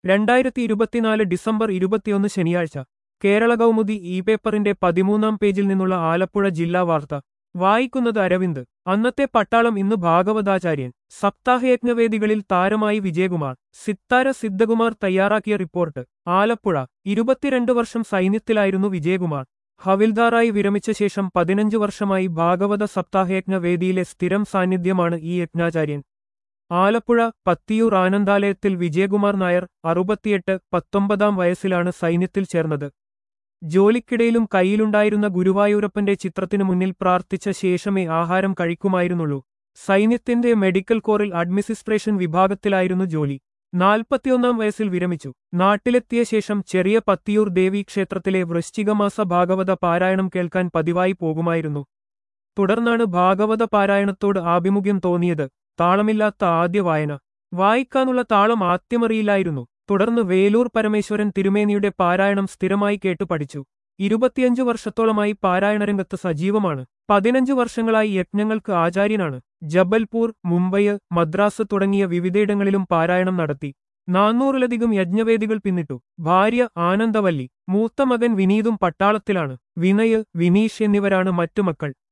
രണ്ടായിരത്തി ഇരുപത്തിനാല് ഡിസംബർ ഇരുപത്തിയൊന്ന് ശനിയാഴ്ച കേരള കൗമുദി ഇ പേപ്പറിന്റെ പതിമൂന്നാം പേജിൽ നിന്നുള്ള ആലപ്പുഴ ജില്ലാ വാർത്ത വായിക്കുന്നത് അരവിന്ദ് അന്നത്തെ പട്ടാളം ഇന്ന് ഭാഗവതാചാര്യൻ സപ്താഹയജ്ഞവേദികളിൽ താരമായി വിജയകുമാർ സിത്താര സിദ്ധകുമാർ തയ്യാറാക്കിയ റിപ്പോർട്ട് ആലപ്പുഴ ഇരുപത്തിരണ്ട് വർഷം സൈന്യത്തിലായിരുന്നു വിജയകുമാർ ഹവിൽദാറായി വിരമിച്ച ശേഷം പതിനഞ്ച് വർഷമായി ഭാഗവത സപ്താഹയജ്ഞ വേദിയിലെ സ്ഥിരം സാന്നിധ്യമാണ് ഈ യജ്ഞാചാര്യൻ ആലപ്പുഴ പത്തിയൂർ ആനന്ദാലയത്തിൽ വിജയകുമാർ നായർ അറുപത്തിയെട്ട് പത്തൊമ്പതാം വയസ്സിലാണ് സൈന്യത്തിൽ ചേർന്നത് ജോലിക്കിടയിലും കയ്യിലുണ്ടായിരുന്ന ഗുരുവായൂരപ്പന്റെ ചിത്രത്തിനു മുന്നിൽ പ്രാർത്ഥിച്ച ശേഷമേ ആഹാരം കഴിക്കുമായിരുന്നുള്ളൂ സൈന്യത്തിന്റെ മെഡിക്കൽ കോറിൽ അഡ്മിനിസ്ട്രേഷൻ വിഭാഗത്തിലായിരുന്നു ജോലി നാൽപ്പത്തിയൊന്നാം വയസ്സിൽ വിരമിച്ചു നാട്ടിലെത്തിയ ശേഷം ചെറിയ പത്തിയൂർ ദേവീ ക്ഷേത്രത്തിലെ വൃശ്ചികമാസ ഭാഗവത പാരായണം കേൾക്കാൻ പതിവായി പോകുമായിരുന്നു തുടർന്നാണ് ഭാഗവത പാരായണത്തോട് ആഭിമുഖ്യം തോന്നിയത് താളമില്ലാത്ത ആദ്യ വായന വായിക്കാനുള്ള താളം ആദ്യമറിയില്ലായിരുന്നു തുടർന്ന് വേലൂർ പരമേശ്വരൻ തിരുമേനിയുടെ പാരായണം സ്ഥിരമായി കേട്ടു പഠിച്ചു ഇരുപത്തിയഞ്ചു വർഷത്തോളമായി പാരായണരംഗത്ത് സജീവമാണ് പതിനഞ്ചു വർഷങ്ങളായി യജ്ഞങ്ങൾക്ക് ആചാര്യനാണ് ജബൽപൂർ മുംബൈ മദ്രാസ് തുടങ്ങിയ വിവിധയിടങ്ങളിലും പാരായണം നടത്തി നാന്നൂറിലധികം യജ്ഞവേദികൾ പിന്നിട്ടു ഭാര്യ ആനന്ദവല്ലി മൂത്ത മകൻ വിനീതും പട്ടാളത്തിലാണ് വിനയ് വിനീഷ് എന്നിവരാണ് മറ്റു മക്കൾ